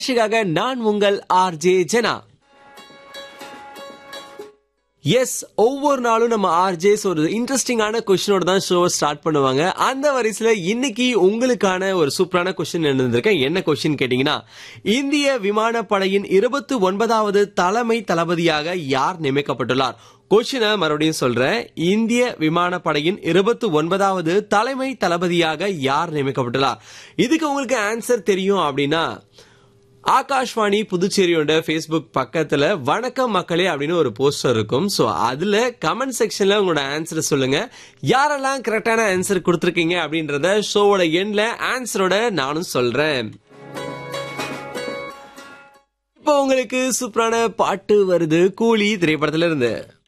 நிகழ்ச்சிக்காக நான் உங்கள் ஆர்ஜே ஜனா எஸ் ஒவ்வொரு நாளும் நம்ம ஆர்ஜேஸ் ஒரு இன்ட்ரெஸ்டிங்கான கொஸ்டினோட தான் ஷோ ஸ்டார்ட் பண்ணுவாங்க அந்த வரிசையில இன்னைக்கு உங்களுக்கான ஒரு சூப்பரான கொஸ்டின் இருந்திருக்கேன் என்ன கொஸ்டின் கேட்டீங்கன்னா இந்திய விமானப்படையின் இருபத்தி ஒன்பதாவது தலைமை தளபதியாக யார் நியமிக்கப்பட்டுள்ளார் கொஸ்டினை மறுபடியும் சொல்றேன் இந்திய விமானப்படையின் இருபத்தி ஒன்பதாவது தலைமை தளபதியாக யார் நியமிக்கப்பட்டுள்ளார் இதுக்கு உங்களுக்கு ஆன்சர் தெரியும் அப்படின்னா ஆகாஷ்வாணி புதுச்சேரியோட ஃபேஸ்புக் பக்கத்துல வணக்கம் மக்களே அப்படின்னு ஒரு போஸ்டர் இருக்கும் ஸோ அதுல கமெண்ட் செக்ஷன்ல உங்களோட ஆன்சரை சொல்லுங்க யாரெல்லாம் கரெக்டான ஆன்சர் கொடுத்துருக்கீங்க அப்படின்றத ஷோவோட எண்ட்ல ஆன்சரோட நானும் சொல்றேன் இப்போ உங்களுக்கு சூப்பரான பாட்டு வருது கூலி திரைப்படத்துல இருந்து